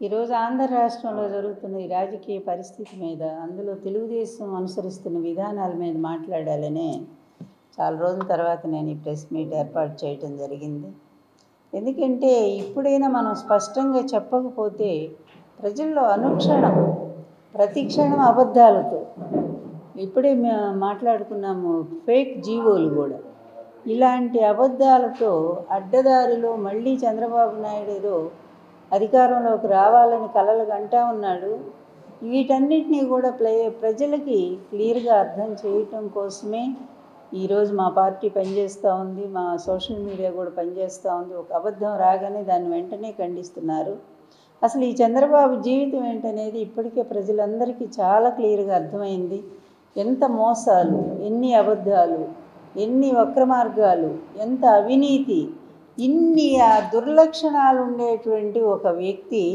ఈరోజు ఆంధ్ర రాష్ట్రంలో జరుగుతున్న ఈ రాజకీయ పరిస్థితి మీద అందులో తెలుగుదేశం అనుసరిస్తున్న విధానాల మీద మాట్లాడాలనే చాలా రోజుల తర్వాత నేను ఈ ప్రెస్ మీట్ ఏర్పాటు చేయటం జరిగింది ఎందుకంటే ఇప్పుడైనా మనం స్పష్టంగా చెప్పకపోతే ప్రజల్లో అనుక్షణం ప్రతి క్షణం అబద్ధాలతో ఇప్పుడే మేము మాట్లాడుకున్నాము ఫేక్ జీవోలు కూడా ఇలాంటి అబద్ధాలతో అడ్డదారిలో మళ్ళీ చంద్రబాబు నాయుడు ఏదో అధికారంలోకి రావాలని కలలు గంటా ఉన్నాడు వీటన్నిటినీ కూడా ప్లే ప్రజలకి క్లియర్గా అర్థం చేయటం కోసమే ఈరోజు మా పార్టీ పనిచేస్తూ ఉంది మా సోషల్ మీడియా కూడా పనిచేస్తూ ఉంది ఒక అబద్ధం రాగానే దాన్ని వెంటనే ఖండిస్తున్నారు అసలు ఈ చంద్రబాబు జీవితం ఏంటనేది ఇప్పటికే ప్రజలందరికీ చాలా క్లియర్గా అర్థమైంది ఎంత మోసాలు ఎన్ని అబద్ధాలు ఎన్ని వక్ర మార్గాలు ఎంత అవినీతి ఇన్ని ఆ దుర్లక్షణాలు ఉండేటువంటి ఒక వ్యక్తి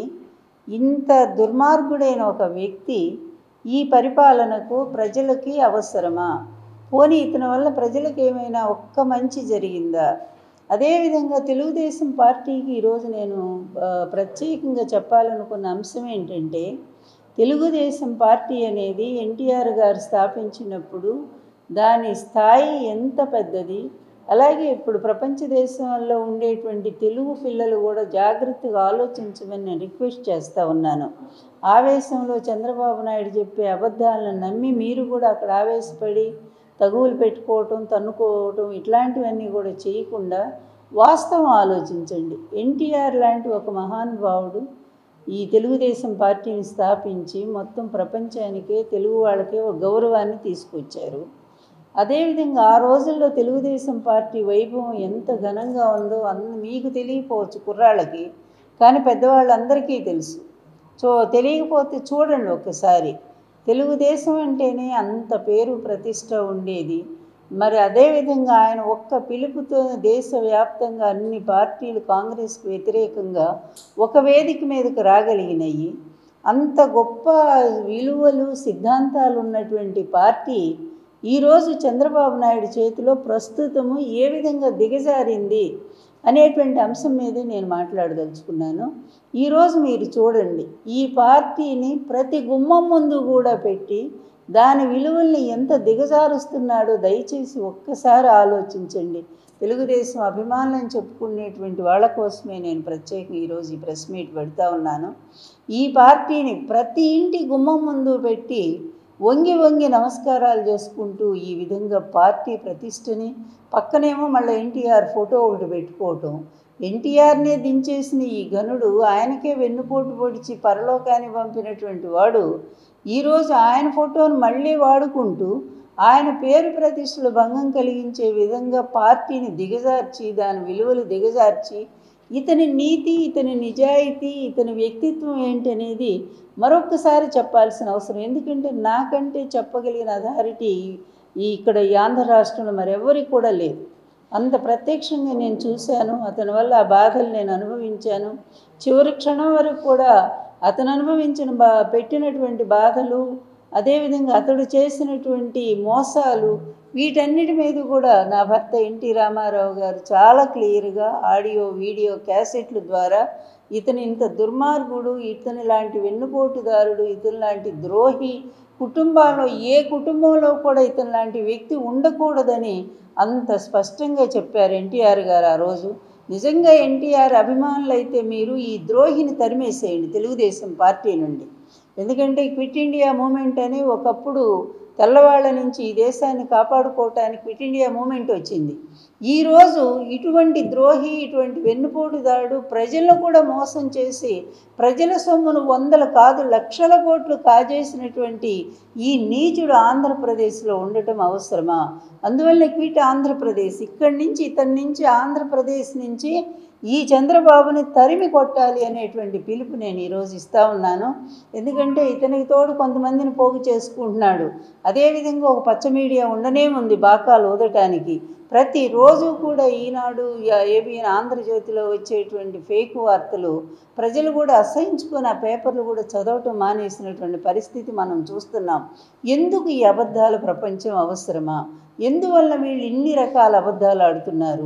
ఇంత దుర్మార్గుడైన ఒక వ్యక్తి ఈ పరిపాలనకు ప్రజలకి అవసరమా పోనీ ఇతని వల్ల ప్రజలకు ఏమైనా ఒక్క మంచి జరిగిందా అదేవిధంగా తెలుగుదేశం పార్టీకి ఈరోజు నేను ఆ, ప్రత్యేకంగా చెప్పాలనుకున్న అంశం ఏంటంటే తెలుగుదేశం పార్టీ అనేది ఎన్టీఆర్ గారు స్థాపించినప్పుడు దాని స్థాయి ఎంత పెద్దది అలాగే ఇప్పుడు ప్రపంచ దేశాల్లో ఉండేటువంటి తెలుగు పిల్లలు కూడా జాగ్రత్తగా ఆలోచించమని నేను రిక్వెస్ట్ చేస్తూ ఉన్నాను ఆవేశంలో చంద్రబాబు నాయుడు చెప్పే అబద్ధాలను నమ్మి మీరు కూడా అక్కడ ఆవేశపడి తగువులు పెట్టుకోవటం తన్నుకోవటం ఇట్లాంటివన్నీ కూడా చేయకుండా వాస్తవం ఆలోచించండి ఎన్టీఆర్ లాంటి ఒక మహానుభావుడు ఈ తెలుగుదేశం పార్టీని స్థాపించి మొత్తం ప్రపంచానికే తెలుగు వాళ్ళకే ఒక గౌరవాన్ని తీసుకొచ్చారు అదేవిధంగా ఆ రోజుల్లో తెలుగుదేశం పార్టీ వైభవం ఎంత ఘనంగా ఉందో అన్న మీకు తెలియకపోవచ్చు కుర్రాళ్ళకి కానీ పెద్దవాళ్ళందరికీ తెలుసు సో తెలియకపోతే చూడండి ఒకసారి తెలుగుదేశం అంటేనే అంత పేరు ప్రతిష్ట ఉండేది మరి అదేవిధంగా ఆయన ఒక్క పిలుపుతో దేశవ్యాప్తంగా అన్ని పార్టీలు కాంగ్రెస్కు వ్యతిరేకంగా ఒక వేదిక మీదకు రాగలిగినాయి అంత గొప్ప విలువలు సిద్ధాంతాలు ఉన్నటువంటి పార్టీ ఈరోజు చంద్రబాబు నాయుడు చేతిలో ప్రస్తుతము ఏ విధంగా దిగజారింది అనేటువంటి అంశం మీదే నేను మాట్లాడదలుచుకున్నాను ఈరోజు మీరు చూడండి ఈ పార్టీని ప్రతి గుమ్మం ముందు కూడా పెట్టి దాని విలువల్ని ఎంత దిగజారుస్తున్నాడో దయచేసి ఒక్కసారి ఆలోచించండి తెలుగుదేశం అభిమానులను చెప్పుకునేటువంటి వాళ్ళ కోసమే నేను ప్రత్యేకంగా ఈరోజు ఈ ప్రెస్ మీట్ పెడతా ఉన్నాను ఈ పార్టీని ప్రతి ఇంటి గుమ్మం ముందు పెట్టి వంగి వంగి నమస్కారాలు చేసుకుంటూ ఈ విధంగా పార్టీ ప్రతిష్టని పక్కనేమో మళ్ళీ ఎన్టీఆర్ ఫోటో ఒకటి పెట్టుకోవటం ఎన్టీఆర్నే దించేసిన ఈ గనుడు ఆయనకే వెన్నుపోటు పొడిచి పరలోకాన్ని పంపినటువంటి వాడు ఈరోజు ఆయన ఫోటోను మళ్ళీ వాడుకుంటూ ఆయన పేరు ప్రతిష్టలు భంగం కలిగించే విధంగా పార్టీని దిగజార్చి దాని విలువలు దిగజార్చి ఇతని నీతి ఇతని నిజాయితీ ఇతని వ్యక్తిత్వం ఏంటనేది మరొక్కసారి చెప్పాల్సిన అవసరం ఎందుకంటే నాకంటే చెప్పగలిగిన అథారిటీ ఈ ఇక్కడ ఈ ఆంధ్ర రాష్ట్రంలో మరెవరికి కూడా లేదు అంత ప్రత్యక్షంగా నేను చూశాను అతని వల్ల ఆ బాధలు నేను అనుభవించాను చివరి క్షణం వరకు కూడా అతను అనుభవించిన బా పెట్టినటువంటి బాధలు అదేవిధంగా అతడు చేసినటువంటి మోసాలు వీటన్నిటి మీద కూడా నా భర్త ఎన్టీ రామారావు గారు చాలా క్లియర్గా ఆడియో వీడియో క్యాసెట్ల ద్వారా ఇతను ఇంత దుర్మార్గుడు ఇతని లాంటి వెన్నుపోటుదారుడు ఇతని లాంటి ద్రోహి కుటుంబాల్లో ఏ కుటుంబంలో కూడా ఇతని లాంటి వ్యక్తి ఉండకూడదని అంత స్పష్టంగా చెప్పారు ఎన్టీఆర్ గారు ఆ రోజు నిజంగా ఎన్టీఆర్ అభిమానులు అయితే మీరు ఈ ద్రోహిని తరిమేసేయండి తెలుగుదేశం పార్టీ నుండి ఎందుకంటే క్విట్ ఇండియా మూమెంట్ అని ఒకప్పుడు తెల్లవాళ్ళ నుంచి ఈ దేశాన్ని కాపాడుకోవటానికి క్విట్ ఇండియా మూమెంట్ వచ్చింది ఈరోజు ఇటువంటి ద్రోహి ఇటువంటి వెన్నుపోటుదారుడు ప్రజలను కూడా మోసం చేసి ప్రజల సొమ్మును వందల కాదు లక్షల కోట్లు కాజేసినటువంటి ఈ నీచుడు ఆంధ్రప్రదేశ్లో ఉండటం అవసరమా అందువల్ల క్విట్ ఆంధ్రప్రదేశ్ ఇక్కడి నుంచి ఇతని నుంచి ఆంధ్రప్రదేశ్ నుంచి ఈ చంద్రబాబుని తరిమి కొట్టాలి అనేటువంటి పిలుపు నేను ఈరోజు ఇస్తా ఉన్నాను ఎందుకంటే ఇతనికి తోడు కొంతమందిని పోగు చేసుకుంటున్నాడు అదేవిధంగా ఒక పచ్చ మీడియా ఉండనే ఉంది బాకాలు ఊదటానికి ప్రతిరోజు కూడా ఈనాడు ఏబిఎన్ ఆంధ్రజ్యోతిలో వచ్చేటువంటి ఫేక్ వార్తలు ప్రజలు కూడా అసహించుకొని ఆ పేపర్లు కూడా చదవటం మానేసినటువంటి పరిస్థితి మనం చూస్తున్నాం ఎందుకు ఈ అబద్ధాల ప్రపంచం అవసరమా ఎందువల్ల వీళ్ళు ఇన్ని రకాల అబద్ధాలు ఆడుతున్నారు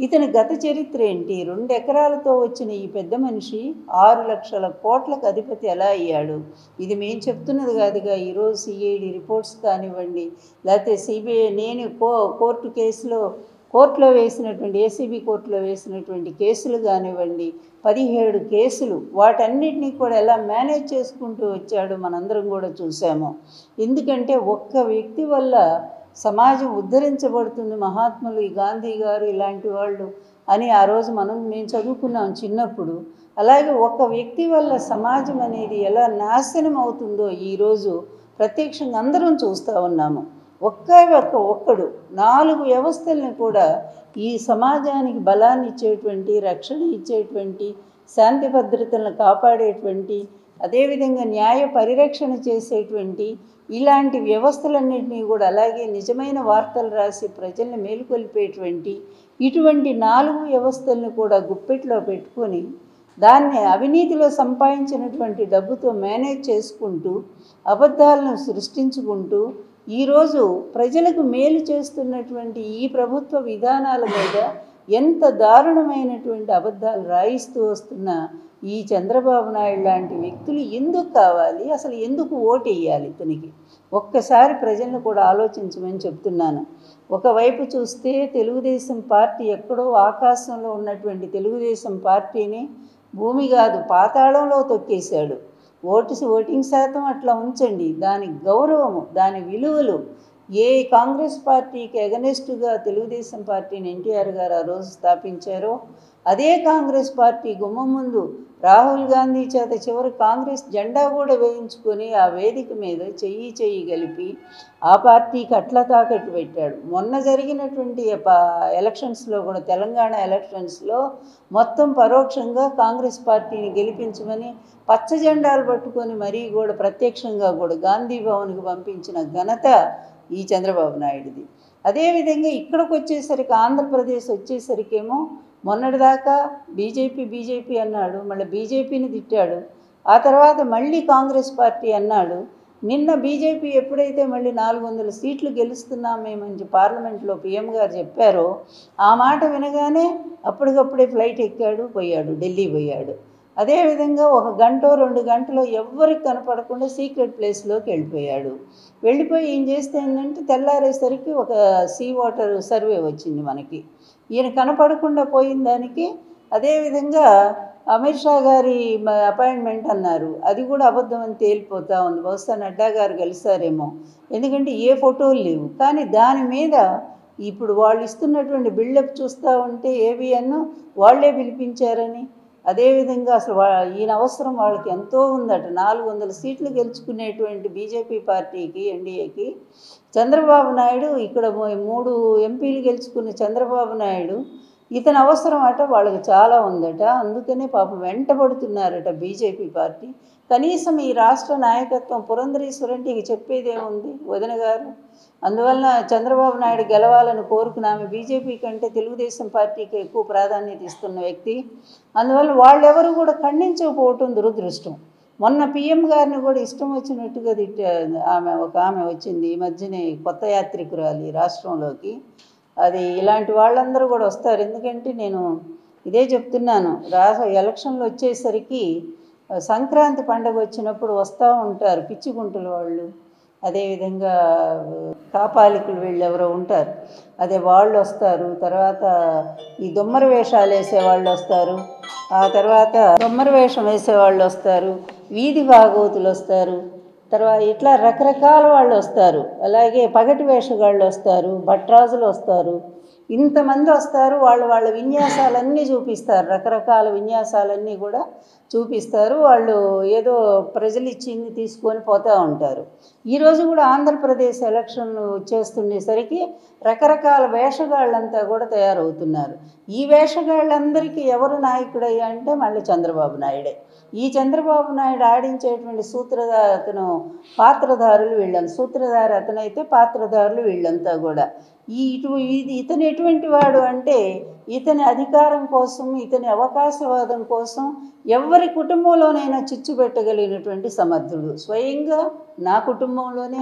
ఇతని గత చరిత్ర ఏంటి రెండు ఎకరాలతో వచ్చిన ఈ పెద్ద మనిషి ఆరు లక్షల కోట్లకు అధిపతి ఎలా అయ్యాడు ఇది మేము చెప్తున్నది కాదుగా ఈరోజు సిఐడి రిపోర్ట్స్ కానివ్వండి లేకపోతే సిబిఐ నేను కో కోర్టు కేసులో కోర్టులో వేసినటువంటి ఏసీబీ కోర్టులో వేసినటువంటి కేసులు కానివ్వండి పదిహేడు కేసులు వాటన్నిటినీ కూడా ఎలా మేనేజ్ చేసుకుంటూ వచ్చాడో మనందరం కూడా చూసాము ఎందుకంటే ఒక్క వ్యక్తి వల్ల సమాజం ఉద్ధరించబడుతుంది మహాత్ములు ఈ గాంధీ గారు ఇలాంటి వాళ్ళు అని ఆ రోజు మనం మేము చదువుకున్నాం చిన్నప్పుడు అలాగే ఒక వ్యక్తి వల్ల సమాజం అనేది ఎలా నాశనం అవుతుందో ఈరోజు ప్రత్యక్షంగా అందరం చూస్తూ ఉన్నాము ఒక్క ఒక్క ఒక్కడు నాలుగు వ్యవస్థల్ని కూడా ఈ సమాజానికి బలాన్ని ఇచ్చేటువంటి రక్షణ ఇచ్చేటువంటి శాంతి భద్రతలను కాపాడేటువంటి అదేవిధంగా న్యాయ పరిరక్షణ చేసేటువంటి ఇలాంటి వ్యవస్థలన్నింటినీ కూడా అలాగే నిజమైన వార్తలు రాసి ప్రజల్ని మేలుకొల్పేటువంటి ఇటువంటి నాలుగు వ్యవస్థలను కూడా గుప్పెట్లో పెట్టుకొని దాన్ని అవినీతిలో సంపాదించినటువంటి డబ్బుతో మేనేజ్ చేసుకుంటూ అబద్ధాలను సృష్టించుకుంటూ ఈరోజు ప్రజలకు మేలు చేస్తున్నటువంటి ఈ ప్రభుత్వ విధానాల మీద ఎంత దారుణమైనటువంటి అబద్ధాలు రాయిస్తూ వస్తున్న ఈ చంద్రబాబు నాయుడు లాంటి వ్యక్తులు ఎందుకు కావాలి అసలు ఎందుకు ఓటు వేయాలి ఇతనికి ఒక్కసారి ప్రజలను కూడా ఆలోచించమని చెప్తున్నాను ఒకవైపు చూస్తే తెలుగుదేశం పార్టీ ఎక్కడో ఆకాశంలో ఉన్నటువంటి తెలుగుదేశం పార్టీని భూమి కాదు పాతాళంలో తొక్కేశాడు ఓటు ఓటింగ్ శాతం అట్లా ఉంచండి దాని గౌరవము దాని విలువలు ఏ కాంగ్రెస్ పార్టీకి ఎగనెస్ట్గా తెలుగుదేశం పార్టీని ఎన్టీఆర్ గారు ఆ రోజు స్థాపించారో అదే కాంగ్రెస్ పార్టీ గుమ్మం ముందు రాహుల్ గాంధీ చేత చివరి కాంగ్రెస్ జెండా కూడా వేయించుకొని ఆ వేదిక మీద చెయ్యి చెయ్యి కలిపి ఆ పార్టీకి అట్లా తాకట్టు పెట్టాడు మొన్న జరిగినటువంటి ప- ఎలక్షన్స్లో కూడా తెలంగాణ ఎలక్షన్స్లో మొత్తం పరోక్షంగా కాంగ్రెస్ పార్టీని గెలిపించమని పచ్చ జెండాలు పట్టుకొని మరీ కూడా ప్రత్యక్షంగా కూడా గాంధీ భవన్కి పంపించిన ఘనత ఈ చంద్రబాబు నాయుడుది అదేవిధంగా ఇక్కడికి వచ్చేసరికి ఆంధ్రప్రదేశ్ వచ్చేసరికేమో మొన్నటిదాకా బీజేపీ బీజేపీ అన్నాడు మళ్ళీ బీజేపీని తిట్టాడు ఆ తర్వాత మళ్ళీ కాంగ్రెస్ పార్టీ అన్నాడు నిన్న బీజేపీ ఎప్పుడైతే మళ్ళీ నాలుగు వందల సీట్లు గెలుస్తున్నాం మేమని పార్లమెంట్లో పీఎం గారు చెప్పారో ఆ మాట వినగానే అప్పటికప్పుడే ఫ్లైట్ ఎక్కాడు పోయాడు ఢిల్లీ పోయాడు అదేవిధంగా ఒక గంట రెండు గంటలో ఎవ్వరికి కనపడకుండా సీక్రెట్ ప్లేస్లోకి వెళ్ళిపోయాడు వెళ్ళిపోయి ఏం చేస్తే ఏంటంటే తెల్లారేసరికి ఒక సీ వాటర్ సర్వే వచ్చింది మనకి ఈయన కనపడకుండా పోయిన దానికి అదేవిధంగా అమిత్ షా గారి మ- అపాయింట్మెంట్ అన్నారు అది కూడా అబద్ధం అని తేలిపోతా ఉంది బహుశా నడ్డా గారు కలిసారేమో ఎందుకంటే ఏ ఫోటోలు లేవు కానీ దాని మీద ఇప్పుడు వాళ్ళు ఇస్తున్నటువంటి బిల్డప్ చూస్తూ ఉంటే ఏబిఎన్ వాళ్ళే పిలిపించారని అదేవిధంగా అసలు వా ఈయన అవసరం వాళ్ళకి ఎంతో ఉందట నాలుగు వందల సీట్లు గెలుచుకునేటువంటి బీజేపీ పార్టీకి ఎన్డీఏకి చంద్రబాబు నాయుడు ఇక్కడ మూ- మూడు ఎంపీలు గెలుచుకున్న చంద్రబాబు నాయుడు ఇతని అవసరం అట వాళ్ళకి చాలా ఉందట అందుకనే పాపం వెంటబడుతున్నారట బీజేపీ పార్టీ కనీసం ఈ రాష్ట్ర నాయకత్వం పురంధరేశ్వరంటికి చెప్పేదేముంది వదిన గారు అందువలన చంద్రబాబు నాయుడు గెలవాలని కోరుకున్న ఆమె బీజేపీ కంటే తెలుగుదేశం పార్టీకి ఎక్కువ ప్రాధాన్యత ఇస్తున్న వ్యక్తి అందువల్ల వాళ్ళెవరు కూడా ఖండించకపోవటం దురదృష్టం మొన్న పిఎం గారిని కూడా ఇష్టం వచ్చినట్టుగా తిట్టా ఆమె ఒక ఆమె వచ్చింది ఈ మధ్యనే కొత్త యాత్రికురాలి రాష్ట్రంలోకి అది ఇలాంటి వాళ్ళందరూ కూడా వస్తారు ఎందుకంటే నేను ఇదే చెప్తున్నాను రాష్ట్ర ఎలక్షన్లు వచ్చేసరికి ఆ, సంక్రాంతి పండగ వచ్చినప్పుడు వస్తూ ఉంటారు పిచ్చిగుంటల వాళ్ళు అదేవిధంగా ఆ, కాపాలికులు వీళ్ళు ఎవరో ఉంటారు అదే వాళ్ళు వస్తారు తర్వాత ఈ దొమ్మర వేషాలు వేసే వాళ్ళు వస్తారు ఆ తర్వాత దొమ్మర వేషం వేసే వాళ్ళు వస్తారు వీధి భాగవతులు వస్తారు తర్వాత ఇట్లా రకరకాల వాళ్ళు వస్తారు అలాగే పగటి వేషగాళ్ళు వస్తారు భట్రాజులు వస్తారు ఇంతమంది వస్తారు వాళ్ళు వాళ్ళ విన్యాసాలన్నీ చూపిస్తారు రకరకాల విన్యాసాలన్నీ కూడా చూపిస్తారు వాళ్ళు ఏదో ప్రజలు ఇచ్చింది తీసుకొని పోతూ ఉంటారు ఈరోజు కూడా ఆంధ్రప్రదేశ్ ఎలక్షన్ వచ్చేస్తుండేసరికి రకరకాల వేషగాళ్ళంతా కూడా తయారవుతున్నారు ఈ వేషగాళ్ళందరికీ ఎవరు నాయకుడయ్యా అంటే మళ్ళీ చంద్రబాబు నాయుడే ఈ చంద్రబాబు నాయుడు ఆడించేటువంటి సూత్రధార అతను పాత్రధారులు వీళ్ళని సూత్రధారి అతనైతే పాత్రధారులు వీళ్ళంతా కూడా ఈ ఇటు ఇది ఇతను ఎటువంటి వాడు అంటే ఇతని అధికారం కోసం ఇతని అవకాశవాదం కోసం ఎవరి కుటుంబంలోనైనా చిచ్చు పెట్టగలిగినటువంటి సమర్థుడు స్వయంగా నా కుటుంబంలోనే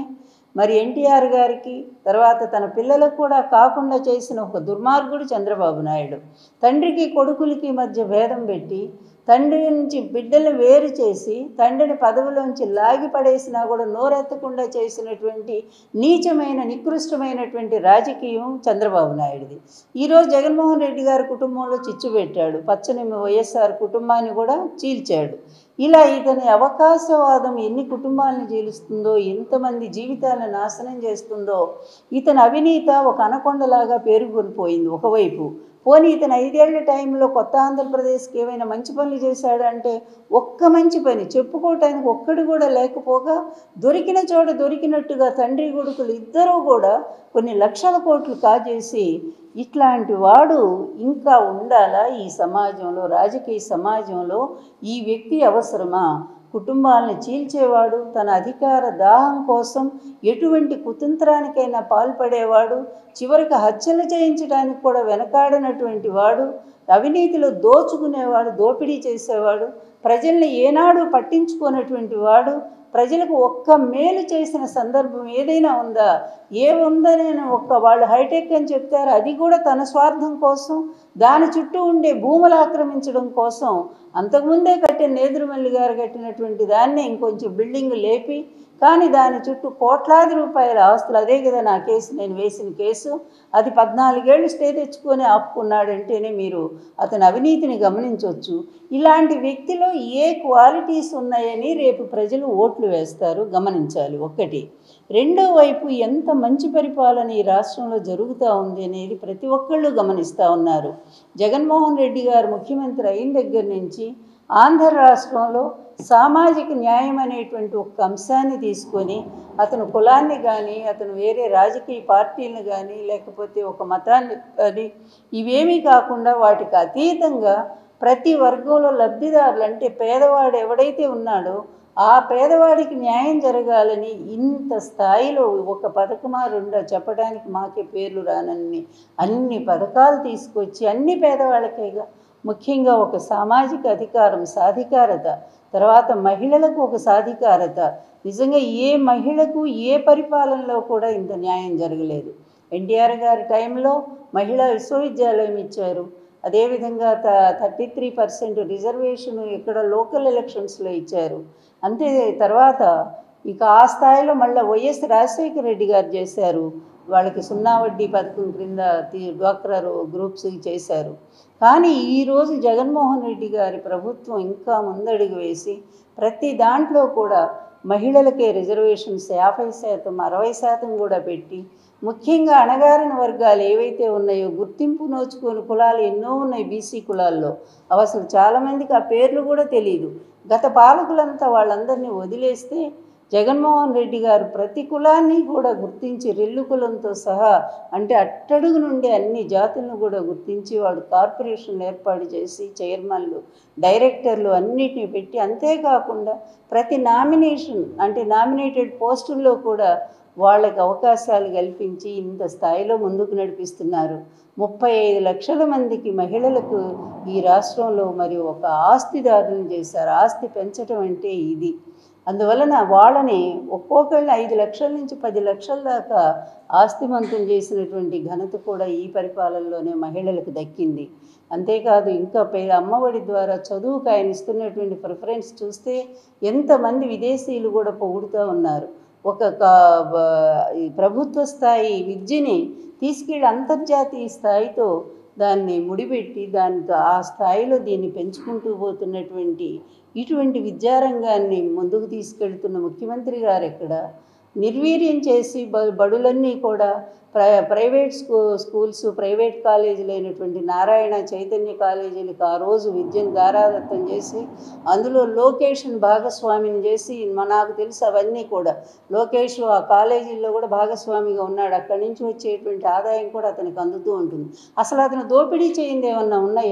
మరి ఎన్టీఆర్ గారికి తర్వాత తన పిల్లలకు కూడా కాకుండా చేసిన ఒక దుర్మార్గుడు చంద్రబాబు నాయుడు తండ్రికి కొడుకులకి మధ్య భేదం పెట్టి తండ్రి నుంచి బిడ్డలు వేరు చేసి తండ్రిని పదవిలోంచి లాగి పడేసినా కూడా నోరెత్తకుండా చేసినటువంటి నీచమైన నికృష్టమైనటువంటి రాజకీయం చంద్రబాబు నాయుడిది ఈరోజు జగన్మోహన్ రెడ్డి గారి కుటుంబంలో చిచ్చు పెట్టాడు పచ్చని వైఎస్ఆర్ కుటుంబాన్ని కూడా చీల్చాడు ఇలా ఇతని అవకాశవాదం ఎన్ని కుటుంబాలను చీలుస్తుందో ఎంతమంది జీవితాలను నాశనం చేస్తుందో ఇతని అవినీత ఒక అనకొండలాగా పేరుకొనిపోయింది ఒకవైపు పోనీ ఇతను ఐదేళ్ల టైంలో కొత్త ఆంధ్రప్రదేశ్కి ఏమైనా మంచి పనులు చేశాడంటే ఒక్క మంచి పని చెప్పుకోవటానికి ఒక్కడు కూడా లేకపోగా దొరికిన చోట దొరికినట్టుగా తండ్రి కొడుకులు ఇద్దరూ కూడా కొన్ని లక్షల కోట్లు కాజేసి ఇట్లాంటి వాడు ఇంకా ఉండాలా ఈ సమాజంలో రాజకీయ సమాజంలో ఈ వ్యక్తి అవసరమా కుటుంబాలను చీల్చేవాడు తన అధికార దాహం కోసం ఎటువంటి కుతంత్రానికైనా పాల్పడేవాడు చివరికి హత్యలు చేయించడానికి కూడా వెనకాడనటువంటి వాడు అవినీతిలో దోచుకునేవాడు దోపిడీ చేసేవాడు ప్రజల్ని ఏనాడు పట్టించుకున్నటువంటి వాడు ప్రజలకు ఒక్క మేలు చేసిన సందర్భం ఏదైనా ఉందా ఏ ఉందని ఒక్క వాళ్ళు హైటెక్ అని చెప్తారు అది కూడా తన స్వార్థం కోసం దాని చుట్టూ ఉండే భూములు ఆక్రమించడం కోసం అంతకుముందే కట్టిన నేదురుమల్లి గారు కట్టినటువంటి దాన్ని ఇంకొంచెం బిల్డింగ్ లేపి కానీ దాని చుట్టూ కోట్లాది రూపాయల ఆస్తులు అదే కదా నా కేసు నేను వేసిన కేసు అది పద్నాలుగేళ్ళు స్టే తెచ్చుకొని ఆపుకున్నాడంటేనే మీరు అతని అవినీతిని గమనించవచ్చు ఇలాంటి వ్యక్తిలో ఏ క్వాలిటీస్ ఉన్నాయని రేపు ప్రజలు ఓట్లు వేస్తారు గమనించాలి ఒక్కటి రెండో వైపు ఎంత మంచి పరిపాలన ఈ రాష్ట్రంలో జరుగుతూ ఉంది అనేది ప్రతి ఒక్కళ్ళు గమనిస్తూ ఉన్నారు జగన్మోహన్ రెడ్డి గారు ముఖ్యమంత్రి అయిన దగ్గర నుంచి ఆంధ్ర రాష్ట్రంలో సామాజిక న్యాయం అనేటువంటి ఒక అంశాన్ని తీసుకొని అతను కులాన్ని కానీ అతను వేరే రాజకీయ పార్టీలను కానీ లేకపోతే ఒక మతాన్ని కానీ ఇవేమీ కాకుండా వాటికి అతీతంగా ప్రతి వర్గంలో లబ్ధిదారులు అంటే పేదవాడు ఎవడైతే ఉన్నాడో ఆ పేదవాడికి న్యాయం జరగాలని ఇంత స్థాయిలో ఒక పథకమా రెండా చెప్పడానికి మాకే పేర్లు రానన్ని అన్ని పథకాలు తీసుకొచ్చి అన్ని పేదవాళ్ళకేగా ముఖ్యంగా ఒక సామాజిక అధికారం సాధికారత తర్వాత మహిళలకు ఒక సాధికారత నిజంగా ఏ మహిళకు ఏ పరిపాలనలో కూడా ఇంత న్యాయం జరగలేదు ఎన్టీఆర్ గారి టైంలో మహిళా విశ్వవిద్యాలయం ఇచ్చారు అదేవిధంగా త థర్టీ త్రీ పర్సెంట్ రిజర్వేషన్ ఇక్కడ లోకల్ ఎలక్షన్స్లో ఇచ్చారు అంతే తర్వాత ఇక ఆ స్థాయిలో మళ్ళీ వైఎస్ రాజశేఖర రెడ్డి గారు చేశారు వాళ్ళకి సున్నా వడ్డీ పథకం క్రింద తి- డ్వాక్రా రో- గ్రూప్స్ చేశారు కానీ ఈరోజు జగన్మోహన్ రెడ్డి గారి ప్రభుత్వం ఇంకా ముందడుగు వేసి ప్రతి దాంట్లో కూడా మహిళలకే రిజర్వేషన్స్ యాభై శాతం అరవై శాతం కూడా పెట్టి ముఖ్యంగా అణగారిన వర్గాలు ఏవైతే ఉన్నాయో గుర్తింపు నోచుకొని కులాలు ఎన్నో ఉన్నాయి బీసీ కులాల్లో అవి అసలు చాలామందికి ఆ పేర్లు కూడా తెలియదు గత పాలకులంతా వాళ్ళందరినీ వదిలేస్తే జగన్మోహన్ రెడ్డి గారు ప్రతి కులాన్ని కూడా గుర్తించి రెల్లు కులంతో సహా అంటే అట్టడుగు నుండి అన్ని జాతులను కూడా గుర్తించి వాడు కార్పొరేషన్లు ఏర్పాటు చేసి చైర్మన్లు డైరెక్టర్లు అన్నిటిని పెట్టి అంతేకాకుండా ప్రతి నామినేషన్ అంటే నామినేటెడ్ పోస్టుల్లో కూడా వాళ్ళకి అవకాశాలు కల్పించి ఇంత స్థాయిలో ముందుకు నడిపిస్తున్నారు ముప్పై ఐదు లక్షల మందికి మహిళలకు ఈ రాష్ట్రంలో మరి ఒక ఆస్తిదారులను చేశారు ఆస్తి పెంచడం అంటే ఇది అందువలన వాళ్ళని ఒక్కొక్కళ్ళని ఐదు లక్షల నుంచి పది లక్షల దాకా ఆస్తిమంతం చేసినటువంటి ఘనత కూడా ఈ పరిపాలనలోనే మహిళలకు దక్కింది అంతేకాదు ఇంకా పే అమ్మఒడి ద్వారా చదువుకు ఆయన ఇస్తున్నటువంటి ప్రిఫరెన్స్ చూస్తే ఎంతమంది విదేశీయులు కూడా పొగుడుతూ ఉన్నారు ఒక క- బ- ఈ ప్రభుత్వ స్థాయి విద్యని తీసుకెళ్ళి అంతర్జాతీయ స్థాయితో దాన్ని ముడిపెట్టి దానితో ఆ స్థాయిలో దీన్ని పెంచుకుంటూ పోతున్నటువంటి ఇటువంటి విద్యారంగాన్ని ముందుకు తీసుకెళ్తున్న ముఖ్యమంత్రి గారు ఎక్కడ నిర్వీర్యం చేసి బ బడులన్నీ కూడా ప్ర ప్రైవేట్ స్కూ స్కూల్స్ ప్రైవేట్ కాలేజీలు అయినటువంటి నారాయణ చైతన్య కాలేజీలకు ఆ రోజు విద్యను దారాదత్తం చేసి అందులో లోకేష్ని భాగస్వామిని చేసి మ- నాకు తెలుసు అవన్నీ కూడా లోకేష్ ఆ కాలేజీల్లో కూడా భాగస్వామిగా ఉన్నాడు అక్కడి నుంచి వచ్చేటువంటి ఆదాయం కూడా అతనికి అందుతూ ఉంటుంది అసలు అతను దోపిడీ చేయింది ఏమన్నా ఉన్నాయా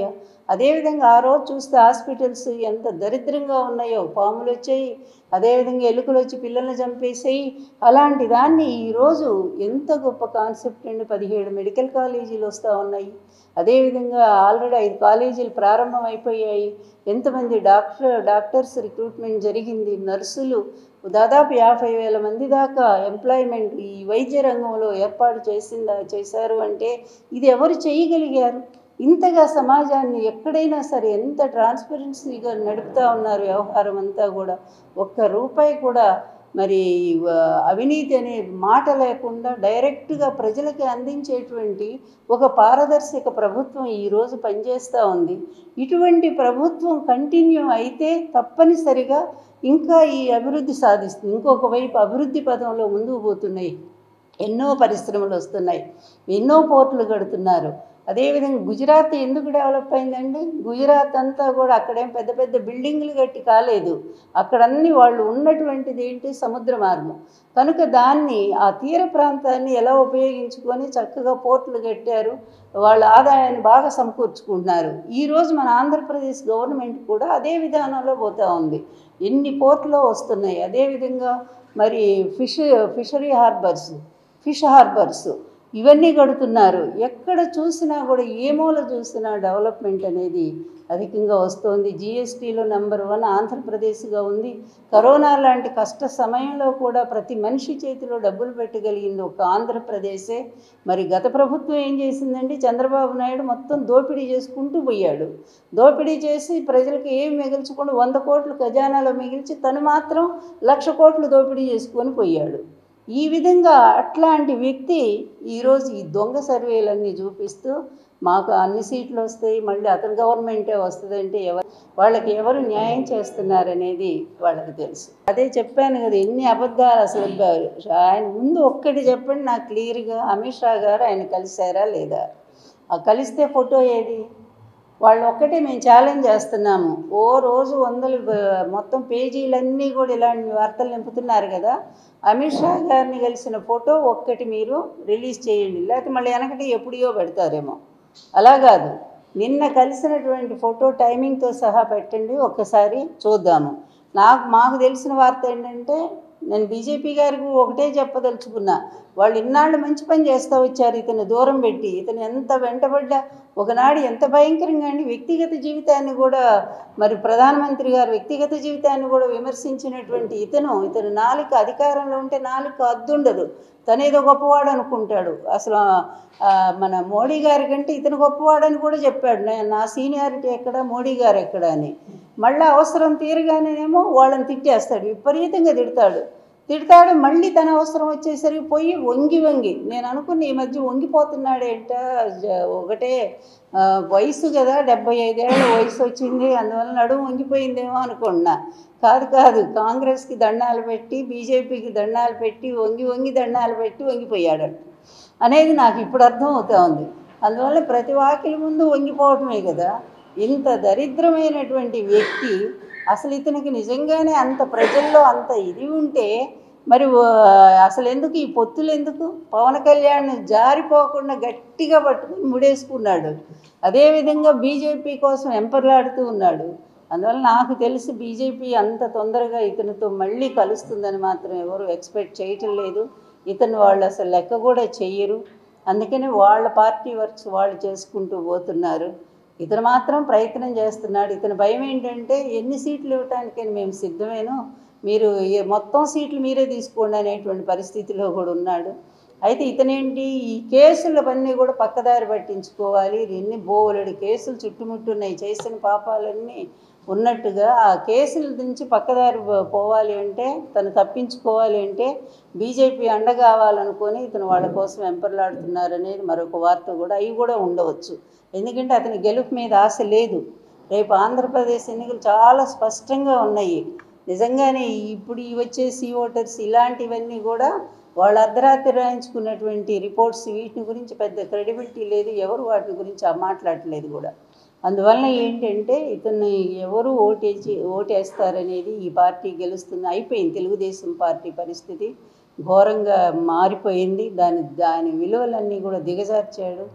అదేవిధంగా ఆ రోజు చూస్తే హాస్పిటల్స్ ఎంత దరిద్రంగా ఉన్నాయో పాములు వచ్చాయి అదేవిధంగా ఎలుకలు వచ్చి పిల్లల్ని చంపేసాయి అలాంటి దాన్ని ఈరోజు ఎంత గొప్ప కాన్సెప్ట్ అండి పదిహేడు మెడికల్ కాలేజీలు వస్తూ ఉన్నాయి అదేవిధంగా ఆల్రెడీ ఐదు కాలేజీలు ప్రారంభం అయిపోయాయి ఎంతమంది డాక్టర్ డాక్టర్స్ రిక్రూట్మెంట్ జరిగింది నర్సులు దాదాపు యాభై వేల మంది దాకా ఎంప్లాయ్మెంట్ ఈ వైద్య రంగంలో ఏర్పాటు చేసిందా చేశారు అంటే ఇది ఎవరు చేయగలిగారు ఇంతగా సమాజాన్ని ఎక్కడైనా సరే ఎంత ట్రాన్స్పరెన్సీగా నడుపుతా ఉన్నారు వ్యవహారం అంతా కూడా ఒక్క రూపాయి కూడా మరి ఆ, అవినీతి అనే మాట లేకుండా డైరెక్ట్గా ప్రజలకి అందించేటువంటి ఒక పారదర్శక ప్రభుత్వం ఈరోజు పనిచేస్తూ ఉంది ఇటువంటి ప్రభుత్వం కంటిన్యూ అయితే తప్పనిసరిగా ఇంకా ఈ అభివృద్ధి సాధిస్తుంది ఇంకొక వైపు అభివృద్ధి పదంలో ముందుకు పోతున్నాయి ఎన్నో పరిశ్రమలు వస్తున్నాయి ఎన్నో పోర్టులు కడుతున్నారు అదేవిధంగా గుజరాత్ ఎందుకు డెవలప్ అయిందండి గుజరాత్ అంతా కూడా అక్కడేం పెద్ద పెద్ద బిల్డింగ్లు కట్టి కాలేదు అక్కడన్నీ వాళ్ళు ఉన్నటువంటిది ఏంటి సముద్ర మార్గం కనుక దాన్ని ఆ తీర ప్రాంతాన్ని ఎలా ఉపయోగించుకొని చక్కగా పోర్టులు కట్టారు వాళ్ళ ఆదాయాన్ని బాగా సమకూర్చుకుంటున్నారు ఈరోజు మన ఆంధ్రప్రదేశ్ గవర్నమెంట్ కూడా అదే విధానంలో పోతూ ఉంది ఎన్ని పోర్టులో వస్తున్నాయి అదేవిధంగా మరి fish fishery harbours fish harbours ఇవన్నీ కడుతున్నారు ఎక్కడ చూసినా కూడా ఏ మూల చూసినా డెవలప్మెంట్ అనేది అధికంగా వస్తోంది జిఎస్టీలో నెంబర్ వన్ ఆంధ్రప్రదేశ్గా ఉంది కరోనా లాంటి కష్ట సమయంలో కూడా ప్రతి మనిషి చేతిలో డబ్బులు పెట్టగలిగింది ఒక ఆంధ్రప్రదేశే మరి గత ప్రభుత్వం ఏం చేసిందండి చంద్రబాబు నాయుడు మొత్తం దోపిడీ చేసుకుంటూ పోయాడు దోపిడీ చేసి ప్రజలకు ఏం మిగిల్చకుండా వంద కోట్లు ఖజానాలో మిగిల్చి తను మాత్రం లక్ష కోట్లు దోపిడీ చేసుకొని పోయాడు ఈ విధంగా అట్లాంటి వ్యక్తి ఈరోజు ఈ దొంగ సర్వేలన్నీ చూపిస్తూ మాకు అన్ని సీట్లు వస్తాయి మళ్ళీ అతని గవర్నమెంటే వస్తుందంటే ఎవరు వాళ్ళకి ఎవరు న్యాయం చేస్తున్నారనేది వాళ్ళకి తెలుసు అదే చెప్పాను కదా ఎన్ని అబద్ధాలు అసలు బ- ఆయన ముందు ఒక్కటి చెప్పండి నాకు క్లియర్గా అమిత్ షా గారు ఆయన కలిశారా లేదా ఆ కలిస్తే ఫోటో ఏది వాళ్ళు ఒక్కటే మేము ఛాలెంజ్ చేస్తున్నాము ఓ రోజు వందలు బ- మొత్తం పేజీలన్నీ కూడా ఇలాంటి వార్తలు నింపుతున్నారు కదా అమిత్ షా గారిని కలిసిన ఫోటో ఒక్కటి మీరు రిలీజ్ చేయండి లేకపోతే మళ్ళీ వెనకటి ఎప్పుడో పెడతారేమో అలా కాదు నిన్న కలిసినటువంటి ఫోటో టైమింగ్తో సహా పెట్టండి ఒక్కసారి చూద్దాము నాకు మాకు తెలిసిన వార్త ఏంటంటే నేను బీజేపీ గారికి ఒకటే చెప్పదలుచుకున్నా వాళ్ళు ఇన్నాళ్ళు మంచి పని చేస్తూ వచ్చారు ఇతను దూరం పెట్టి ఇతను ఎంత వెంటబడ్డా ఒకనాడు ఎంత భయంకరంగా అండి వ్యక్తిగత జీవితాన్ని కూడా మరి ప్రధానమంత్రి గారు వ్యక్తిగత జీవితాన్ని కూడా విమర్శించినటువంటి ఇతను ఇతను నాలుక అధికారంలో ఉంటే నాలుక అద్దుండదు తనేదో గొప్పవాడు అనుకుంటాడు అసలు ఆ, మన మోడీ గారి కంటే ఇతను గొప్పవాడని కూడా చెప్పాడు "నే- నా సీనియారిటీ ఎక్కడ మోడీ గారు ఎక్కడ అని మళ్ళీ అవసరం తీరగానేనేమో వాళ్ళని తిట్టేస్తాడు విపరీతంగా తిడతాడు తిడతాడు మళ్ళీ తన అవసరం వచ్చేసరికి పోయి వంగి వంగి నేను అనుకున్న ఈ మధ్య వంగిపోతున్నాడేంట జ- ఒకటే ఆ, వయసు కదా డెబ్బై ఐదేళ్ళ వయసు వచ్చింది అందువల్ల నడుము వంగిపోయిందేమో అనుకున్నా కాదు కాదు కాంగ్రెస్కి దండాలు పెట్టి బీజేపీకి దండాలు పెట్టి వంగి వంగి దండాలు పెట్టి వంగిపోయాడట అనేది నాకు ఇప్పుడు అర్థం అవుతా ఉంది అందువల్ల ప్రతి వాకిలి ముందు వంగిపోవటమే కదా ఇంత దరిద్రమైనటువంటి వ్యక్తి అసలు ఇతనికి నిజంగానే అంత ప్రజల్లో అంత ఇది ఉంటే మరి వా- అసలు ఎందుకు ఈ పొత్తులు ఎందుకు పవన్ కళ్యాణ్ జారిపోకుండా గట్టిగా పట్టుకుని ముడేసుకున్నాడు అదేవిధంగా బీజేపీ కోసం ఎంపర్లాడుతూ ఉన్నాడు అందువల్ల నాకు తెలిసి బీజేపీ అంత తొందరగా ఇతనితో మళ్ళీ కలుస్తుందని మాత్రం ఎవరు ఎక్స్పెక్ట్ చేయటం లేదు ఇతను వాళ్ళు అసలు లెక్క కూడా చెయ్యరు అందుకని వాళ్ళ పార్టీ వర్క్స్ వాళ్ళు చేసుకుంటూ పోతున్నారు ఇతను మాత్రం ప్రయత్నం చేస్తున్నాడు ఇతని భయం ఏంటంటే ఎన్ని సీట్లు ఇవ్వటానికని మేము సిద్ధమేను మీరు ఏ- మొత్తం సీట్లు మీరే తీసుకోండి అనేటువంటి పరిస్థితిలో కూడా ఉన్నాడు అయితే ఇతనేంటి ఈ కేసులవన్నీ కూడా పక్కదారి పట్టించుకోవాలి ఎన్ని బోలెడు కేసులు చుట్టుముట్టున్నాయి చేసిన పాపాలన్నీ ఉన్నట్టుగా ఆ కేసుల నుంచి పక్కదారి పో- పోవాలి అంటే తను తప్పించుకోవాలి అంటే బీజేపీ అండ కావాలనుకొని ఇతను వాళ్ళ కోసం వెంపర్లాడుతున్నారు అనేది మరొక వార్త కూడా అవి కూడా ఉండవచ్చు ఎందుకంటే అతని గెలుపు మీద ఆశ లేదు రేపు ఆంధ్రప్రదేశ్ ఎన్నికలు చాలా స్పష్టంగా ఉన్నాయి నిజంగానే ఇప్పుడు ఈ వచ్చే సీ ఓటర్స్ ఇలాంటివన్నీ కూడా వాళ్ళు అర్ధరాత్రి రాయించుకున్నటువంటి రిపోర్ట్స్ వీటిని గురించి పెద్ద క్రెడిబిలిటీ లేదు ఎవరు వాటి గురించి ఆ మాట్లాడట్లేదు కూడా అందువలన ఏంటంటే ఇతన్ని ఎవరు ఓటేసి ఓటేస్తారనేది ఈ పార్టీ గెలుస్తుంది అయిపోయింది తెలుగుదేశం పార్టీ పరిస్థితి ఘోరంగా మారిపోయింది దాని దాని విలువలన్నీ కూడా దిగజార్చాడు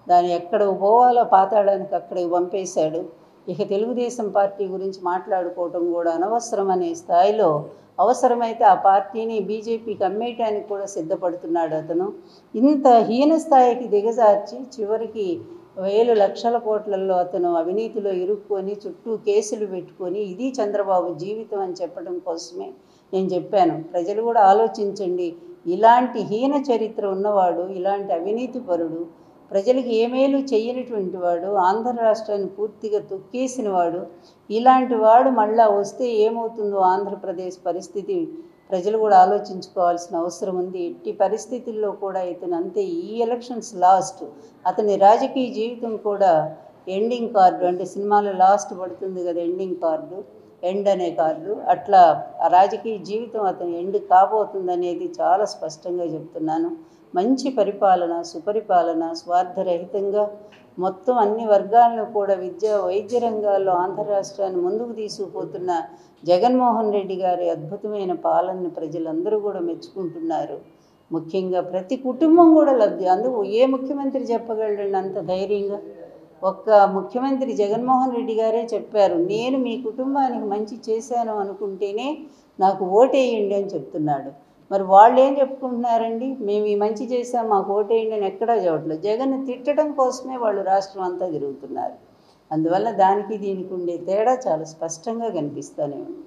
దాన్ని ఎక్కడ పోవాలో పాతాడానికి అక్కడికి పంపేశాడు ఇక తెలుగుదేశం పార్టీ గురించి మాట్లాడుకోవటం కూడా అనవసరం అనే స్థాయిలో అవసరమైతే ఆ పార్టీని బీజేపీకి అమ్మేయటానికి కూడా సిద్ధపడుతున్నాడు అతను ఇంత హీన స్థాయికి దిగజార్చి చివరికి వేలు లక్షల కోట్లలో అతను అవినీతిలో ఇరుక్కొని చుట్టూ కేసులు పెట్టుకొని ఇది చంద్రబాబు జీవితం అని చెప్పడం కోసమే నేను చెప్పాను ప్రజలు కూడా ఆలోచించండి ఇలాంటి హీన చరిత్ర ఉన్నవాడు ఇలాంటి అవినీతి పరుడు ప్రజలకు ఏ మేలు చేయనటువంటి వాడు ఆంధ్ర రాష్ట్రాన్ని పూర్తిగా తొక్కేసిన వాడు ఇలాంటి వాడు మళ్ళా వస్తే ఏమవుతుందో ఆంధ్రప్రదేశ్ పరిస్థితి ప్రజలు కూడా ఆలోచించుకోవాల్సిన అవసరం ఉంది ఎట్టి పరిస్థితుల్లో కూడా ఇతను అంతే ఈ ఎలక్షన్స్ లాస్ట్ అతని రాజకీయ జీవితం కూడా ఎండింగ్ కార్డు అంటే సినిమాలో లాస్ట్ పడుతుంది కదా ఎండింగ్ కార్డు ఎండ్ అనే కార్డు అట్లా ఆ రాజకీయ జీవితం అతని ఎండ్ కాబోతుంది అనేది చాలా స్పష్టంగా చెప్తున్నాను మంచి పరిపాలన సుపరిపాలన స్వార్థరహితంగా మొత్తం అన్ని వర్గాలను కూడా విద్య వైద్య రంగాల్లో ఆంధ్ర రాష్ట్రాన్ని ముందుకు తీసుకుపోతున్న జగన్మోహన్ రెడ్డి గారి అద్భుతమైన పాలనని ప్రజలందరూ కూడా మెచ్చుకుంటున్నారు ముఖ్యంగా ప్రతి కుటుంబం కూడా లబ్ధి అందుకు ఏ ముఖ్యమంత్రి చెప్పగలండి అంత ధైర్యంగా ఒక్క ముఖ్యమంత్రి జగన్మోహన్ రెడ్డి గారే చెప్పారు నేను మీ కుటుంబానికి మంచి చేశాను అనుకుంటేనే నాకు ఓటేయండి అని చెప్తున్నాడు మరి వాళ్ళు ఏం చెప్పుకుంటున్నారండి మేము ఈ మంచి చేసాం మాకు ఓటేయండి అని ఎక్కడా చెప్పట్లేదు జగన్ తిట్టడం కోసమే వాళ్ళు రాష్ట్రం అంతా తిరుగుతున్నారు అందువల్ల దానికి దీనికి ఉండే తేడా చాలా స్పష్టంగా కనిపిస్తూనే ఉంది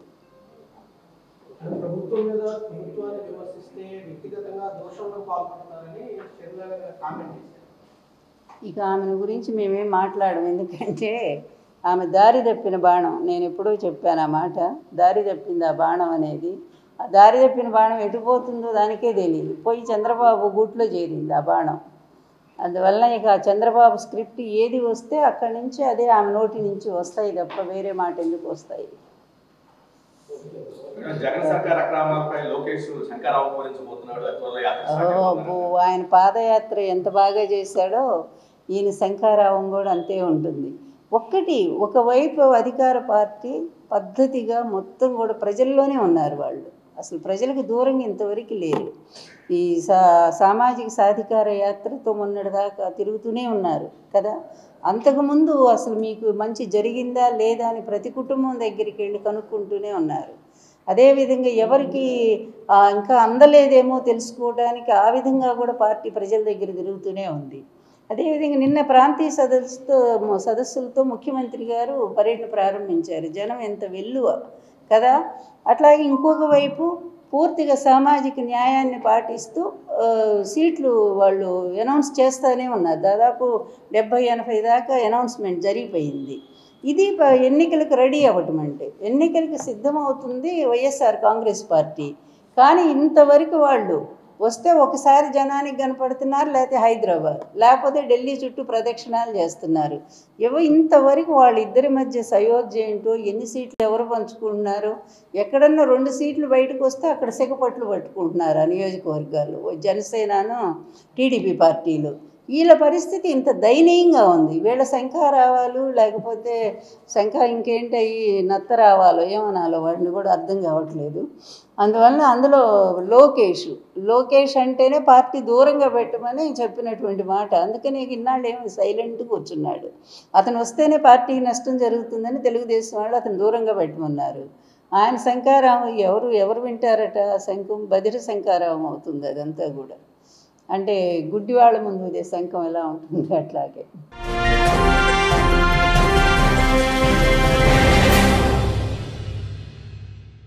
అంటే ప్రభుత్వం మీద ప్రభుత్వాన్ని విమర్శిస్తే వ్యక్తిగతంగా దోషంలో పాల్పడుతున్నారని షర్మిల గారు కామెంట్ చేశారు ఇక ఆమెను గురించి మేమేం మాట్లాడము ఎందుకంటే ఆమె దారి తప్పిన బాణం నేను ఎప్పుడూ చెప్పాను ఆ మాట దారి తప్పింది ఆ బాణం అనేది ఆ దారి తప్పిన బాణం ఎటుపోతుందో దానికే తెలియదు పోయి చంద్రబాబు గూట్లో చేరింది ఆ బాణం అందువల్ల ఇక ఆ చంద్రబాబు స్క్రిప్ట్ ఏది వస్తే అక్కడి నుంచి అదే ఆమె నోటి నుంచి వస్తాయి తప్ప వేరే మాట ఎందుకు వస్తాయి జగన్ సర్కార్ అక్రమాలపై లోకేష్ శంకరావు పూరించబోతున్నాడు త్వరలో యాత్ర స్టార్ట్ అబ్బో అయిపోతున్నాడు. ఆయన పాదయాత్ర ఎంత బాగా చేశాడో ఈయన శంఖారావం కూడా అంతే ఉంటుంది ఒక్కటి ఒకవైపు అధికార పార్టీ పద్ధతిగా మొత్తం కూడా ప్రజల్లోనే ఉన్నారు వాళ్ళు అసలు ప్రజలకు దూరంగా ఇంతవరకు లేరు ఈ సా సామాజిక సాధికార యాత్రతో మొన్నటిదాకా తిరుగుతూనే ఉన్నారు కదా అంతకుముందు అసలు మీకు మంచి జరిగిందా లేదా అని ప్రతి కుటుంబం దగ్గరికి వెళ్ళి కనుక్కుంటూనే ఉన్నారు అదేవిధంగా ఎవరికి ఆ, ఇంకా అందలేదేమో తెలుసుకోవడానికి ఆ విధంగా కూడా పార్టీ ప్రజల దగ్గర తిరుగుతూనే ఉంది అదేవిధంగా నిన్న ప్రాంతీయ సదస్సుతో సదస్సులతో ముఖ్యమంత్రి గారు పర్యటన ప్రారంభించారు జనం ఎంత వెల్లువ కదా అట్లాగే ఇంకొక వైపు పూర్తిగా సామాజిక న్యాయాన్ని పాటిస్తూ ఆ, సీట్లు వాళ్ళు అనౌన్స్ చేస్తూనే ఉన్నారు దాదాపు డెబ్భై ఎనభై దాకా అనౌన్స్మెంట్ జరిగిపోయింది ఇది ప- ఎన్నికలకు రెడీ అవ్వటం అంటే ఎన్నికలకు సిద్ధమవుతుంది వైఎస్ఆర్ కాంగ్రెస్ పార్టీ కానీ ఇంతవరకు వాళ్ళు వస్తే ఒకసారి జనానికి కనపడుతున్నారు లేకపోతే హైదరాబాద్ లేకపోతే ఢిల్లీ చుట్టూ ప్రదక్షిణాలు చేస్తున్నారు ఏవో ఇంతవరకు వాళ్ళిద్దరి మధ్య సయోధ్య ఏంటో ఎన్ని సీట్లు ఎవరు పంచుకుంటున్నారు ఎక్కడన్నా రెండు సీట్లు బయటకు వస్తే అక్కడ సిగపట్లు పట్టుకుంటున్నారు ఆ నియోజకవర్గాలు జనసేనను టీడీపీ పార్టీలు వీళ్ళ పరిస్థితి ఇంత దయనీయంగా ఉంది వీళ్ళ శంఖారావాలు లేకపోతే శంఖ ఇంకేంటి అయ్యి నత్త రావాలో ఏమనాలో వాడిని కూడా అర్థం కావట్లేదు అందువలన అందులో లోకేష్ లోకేష్ అంటేనే పార్టీ దూరంగా పెట్టమని చెప్పినటువంటి మాట అందుకని ఇన్నాళ్ళు ఏమో సైలెంట్గా కూర్చున్నాడు అతను వస్తేనే పార్టీకి నష్టం జరుగుతుందని తెలుగుదేశం వాళ్ళు అతను దూరంగా పెట్టమన్నారు ఆయన శంకారావం ఎవరు ఎవరు వింటారట శంఖం బదిర శంకారావం అవుతుంది అదంతా కూడా అంటే గుడ్డివాళ్ళ ముందు ఇదే శంఖం ఎలా ఉంటుంది అట్లాగే